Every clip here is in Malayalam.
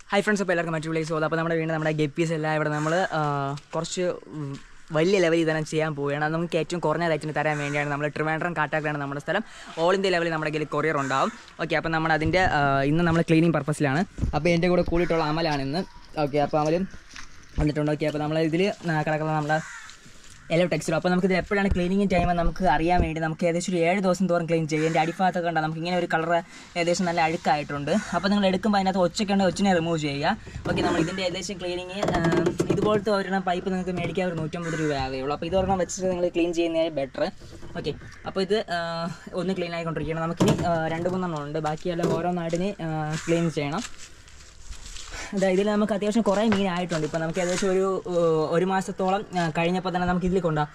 ഹൈ ഫ്രണ്ട്സ് അപ്പോൾ എല്ലാവർക്കും മറ്റു പ്ലേസ് പോകുന്നത് അപ്പോൾ നമ്മുടെ വീണ്ടും നമ്മുടെ ഗപ്പീസ് എല്ലാം ഇവിടെ നമ്മൾ കുറച്ച് ഉം, വലിയ ലെവലിൽ തന്നെ ചെയ്യാൻ പോവുകയാണ് അത് നമുക്ക് ഏറ്റവും കുറഞ്ഞ റേറ്റിന് തരാൻ വേണ്ടിയാണ് നമ്മൾ ട്രിവാൻഡ്രം കാട്ടാക്കലാണ് നമ്മുടെ സ്ഥലം ഓൾ ഇന്ത്യ ലെവലിൽ നമ്മുടെ കയ്യിൽ കൊറിയർ ഉണ്ടാവും ഓക്കെ അപ്പോൾ നമ്മൾ അതിൻ്റെ ഇന്ന് നമ്മൾ ക്ലീനിങ് പർപ്പസിലാണ് അപ്പോൾ എൻ്റെ കൂടെ കൂടിയിട്ടുള്ള അമലാണ് ഇന്ന് ഓക്കെ അപ്പോൾ അമലും വന്നിട്ടുണ്ട് ഓക്കെ അപ്പോൾ നമ്മൾ ഇതിൽ കിടക്കുന്ന നമ്മുടെ എല്ലോ ടെക്സ്റ്റൈൽ അപ്പോൾ നമുക്ക് ഇത് എപ്പോഴാണ് ക്ലീനിങ് ടൈം നമുക്ക് അറിയാൻ വേണ്ടി നമുക്ക് ഏകദേശം ഒരു ഏഴ് ദിവസം തോറും ക്ലീൻ ചെയ്യും എൻ്റെ അടിഭാഗത്തൊക്കെ കണ്ടാൽ നമുക്ക് ഇങ്ങനെ ഒരു കളർ ഏകദേശം നല്ല അഴുക്കായിട്ടുണ്ട് അപ്പോൾ നിങ്ങൾ എടുക്കുമ്പോൾ അതിനകത്ത് ഒച്ചയ്ക്കേണ്ട ഒച്ചിനെ റിമൂവ് ചെയ്യുക ഓക്കെ നമ്മൾ ഇതിൻ്റെ ഏകദേശം ക്ലീനിങ് ഇതുപോലത്തെ ഒരെണ്ണം പൈപ്പ് നിങ്ങൾക്ക് മേടിക്കാൻ ഒരു നൂറ്റമ്പത് രൂപ ആവുകയുള്ളൂ അപ്പോൾ ഇതൊരെണ്ണം വെച്ചിട്ട് നിങ്ങൾ ക്ലീൻ ചെയ്യുന്നതിന് ബെറ്റർ ഓക്കെ അപ്പോൾ ഇത് ആ, ഒന്ന് ക്ലീൻ ആയിക്കൊണ്ടിരിക്കുകയാണ് നമുക്കിനി ആ, രണ്ട് മൂന്നെണ്ണം ഉണ്ട് ബാക്കിയെല്ലാം ഓരോന്നായിട്ടിനി ക്ലീൻ ചെയ്യണം അതായത് ഇതിൽ നമുക്ക് അത്യാവശ്യം കുറേ മീനായിട്ടുണ്ട് ഇപ്പോൾ നമുക്ക് ഏകദേശം ഒരു ഏഹ്, ഒരു മാസത്തോളം ആ, കഴിഞ്ഞപ്പോൾ തന്നെ നമുക്ക് ഇതിൽ കൊണ്ടാ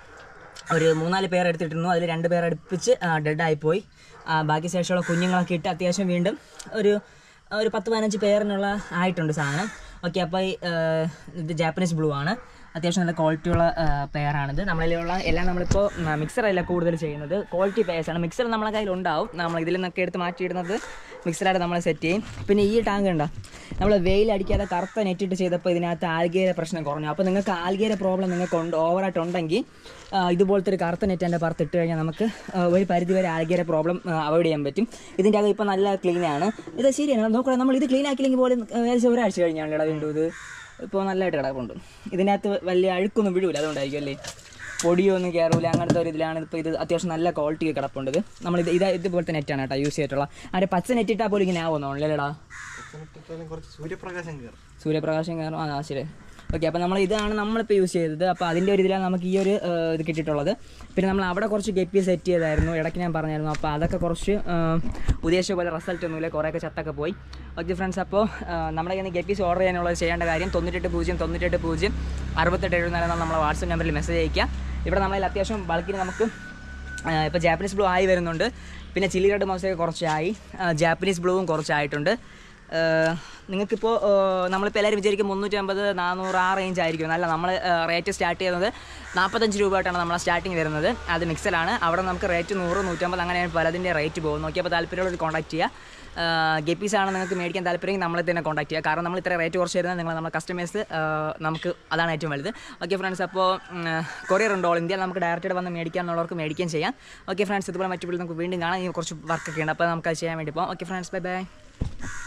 ഒരു മൂന്നാല് പേർ എടുത്തിട്ടിരുന്നു അതിൽ രണ്ട് പേർ അടുപ്പിച്ച് ഡെഡായിപ്പോയി ബാക്കി ശേഷമുള്ള കുഞ്ഞുങ്ങളൊക്കെ ഇട്ട് അത്യാവശ്യം വീണ്ടും ഒരു ഒരു പത്ത് പതിനഞ്ച് പേരിനുള്ള ആയിട്ടുണ്ട് സാധനം ഓക്കെ അപ്പോൾ ഈ, ഏഹ്, ഇത് ജാപ്പനീസ് ബ്ലൂ ആണ് അത്യാവശ്യം നല്ല ക്വാളിറ്റിയുള്ള പെയറാണിത് നമ്മളിലുള്ള എല്ലാം നമ്മളിപ്പോൾ മിക്സറല്ല കൂടുതൽ ചെയ്യുന്നത് ക്വാളിറ്റി പെയർസാണ് മിക്സർ നമ്മളെ കയ്യിൽ ഉണ്ടാവും നമ്മൾ ഇതിൽ നിന്നൊക്കെ എടുത്ത് മാറ്റിയിടുന്നത് മിക്സറായിട്ട് നമ്മൾ സെറ്റ് ചെയ്യും പിന്നെ ഈ ടാങ്ക് ഉണ്ടോ നമ്മൾ വെയിലടിക്കാതെ കറുത്ത നെറ്റിട്ട് ചെയ്തപ്പോൾ ഇതിനകത്ത് ആൽഗയുടെ പ്രശ്നം കുറഞ്ഞു അപ്പോൾ നിങ്ങൾക്ക് ആൽഗയുടെ പ്രോബ്ലം നിങ്ങൾക്ക് ഉണ്ട് ഓവറായിട്ടുണ്ടെങ്കിൽ ആ, ഇതുപോലത്തെ ഒരു കറുത്ത നെറ്റ് എൻ്റെ പുറത്ത് ഇട്ട് കഴിഞ്ഞാൽ നമുക്ക് ആ, ഒരു പരിധി വരെ ആൽഗയുടെ പ്രോബ്ലം അവോയ്ഡ് ചെയ്യാൻ പറ്റും ഇതിൻ്റെ അകം ഇപ്പോൾ നല്ല ക്ലീൻ ആണ് ഇത് ശരിയാണ് നോക്കണം നമ്മൾ ഇത് ക്ലീൻ ആക്കിയില്ലെങ്കിൽ പോലും ഏകദേശം ഒരാഴ്ച കഴിഞ്ഞാണ് ഇട വീണ്ടും ഇത് ഇപ്പോൾ നല്ലതായിട്ട് കിടപ്പുണ്ട് ഇതിനകത്ത് വലിയ അഴുക്കൊന്നും വീഴൂല അതുകൊണ്ടായിരിക്കും അല്ലേ പൊടിയൊന്നും കയറൂല അങ്ങനത്തെ ഒരു ഇതിലാണ് ഇപ്പോൾ ഇത് അത്യാവശ്യം നല്ല ക്വാളിറ്റി കിടപ്പുണ്ട് ഇത് നമ്മളിത് ഇത് ഇതുപോലത്തെ നെറ്റാണ് കേട്ടോ യൂസ് ചെയ്തിട്ടുള്ള അതിൻ്റെ പച്ച നെറ്റ് ഇട്ടാൽ പോലും ഇങ്ങനെ ആവുമെന്നോ അല്ലേടാ കുറച്ച് സൂര്യപ്രകാശം കയറും സൂര്യപ്രകാശം കാരണം ആ ശരി ഓക്കെ അപ്പോൾ നമ്മൾ ഇതാണ് നമ്മളിപ്പോൾ യൂസ് ചെയ്തത് അപ്പോൾ അതിൻ്റെ ഒരു ഇതിലാണ് നമുക്ക് ഈ ഒരു ഏഹ്, ഇത് കിട്ടിയിട്ടുള്ളത് പിന്നെ നമ്മൾ അവിടെ കുറച്ച് ഗപ്പി സെറ്റ് ചെയ്തായിരുന്നു ഇടയ്ക്ക് ഞാൻ പറഞ്ഞായിരുന്നു അപ്പോൾ അതൊക്കെ കുറച്ച് ഏഹ്, ഉദ്ദേശിച്ച പോലെ റിസൾട്ട് ഒന്നുമില്ല കുറേയൊക്കെ ചത്തൊക്കെ പോയി ഓക്കെ ഫ്രണ്ട്സ് അപ്പോൾ ഏഹ്, നമ്മുടെ കയ്യിൽ നിന്ന് ഗപ്പീസ് ഓർഡർ ചെയ്യാനുള്ളത് ചെയ്യേണ്ട കാര്യം തൊണ്ണൂറ്റെട്ട് പൂജ്യം തൊണ്ണൂറ്റെട്ട് പൂജ്യം അറുപത്തെട്ട് എഴുപത്തിനാല് എന്നാൽ നമ്മളെ വാട്സപ്പ് നമ്പറിൽ മെസ്സേജ് അയക്കുക ഇവിടെ നമ്മളതിൽ അത്യാവശ്യം ബൾക്കിന് നമുക്ക് ഇപ്പോൾ ജാപ്പനീസ് ബ്ലൂ ആയി വരുന്നുണ്ട് പിന്നെ ചില്ലി റെഡ് മൗസൊക്കെ കുറച്ചായി ആ, ജാപ്പനീസ് ബ്ലൂവും കുറച്ചായിട്ടുണ്ട് ഏഹ് നിങ്ങൾക്കിപ്പോൾ ഏഹ് നമ്മളിപ്പോൾ എല്ലാവരും വിചാരിക്കും മുന്നൂറ്റമ്പത് നാനൂറ് ആ റേഞ്ച് ആയിരിക്കും അല്ല നമ്മൾ റേറ്റ് സ്റ്റാർട്ട് ചെയ്യുന്നത് നാൽപ്പത്തഞ്ച് രൂപ ആയിട്ടാണ് നമ്മൾ സ്റ്റാർട്ടിങ് വരുന്നത് അത് മിക്സലാണ് അവിടെ നമുക്ക് റേറ്റ് നൂറ് നൂറ്റമ്പത് അങ്ങനെയാണ് പലതിൻ്റെ റേറ്റ് പോകും നോക്കിയപ്പോൾ താല്പര്യമുള്ളവർ കോൺടാക്ട് ചെയ്യുക ഗപ്പീസ് ആണ് നിങ്ങൾക്ക് മേടിക്കാൻ താല്പര്യം നമ്മളെ തന്നെ കോൺടാക്ട് ചെയ്യുക കാരണം നമ്മൾ ഇത്ര റേറ്റ് കുറച്ച് തരുന്നത് നിങ്ങൾ നമ്മുടെ കസ്റ്റമേഴ്സ് നമുക്ക് അതാണ് ഏറ്റവും വലുത് ഓക്കെ ഫ്രണ്ട്സ് അപ്പോൾ കൊറിയർ ഉണ്ട് ഓൾ ഇന്ത്യ നമുക്ക് ഡയറക്റ്റ് വന്ന് മേടിക്കാൻ എന്നുള്ളവർക്ക് മേടിക്കുകയും ചെയ്യാം ഓക്കെ ഫ്രണ്ട്സ് ഇതുപോലെ മറ്റു നമുക്ക് വീണ്ടും കാണാം ഇനി കുറച്ച് വർക്കൊക്കെ ഉണ്ട് അപ്പോൾ നമുക്ക് അത് ചെയ്യാൻ വേണ്ടി പോകാം ഓക്കെ ഫ്രണ്ട്സ് ബൈ ബൈ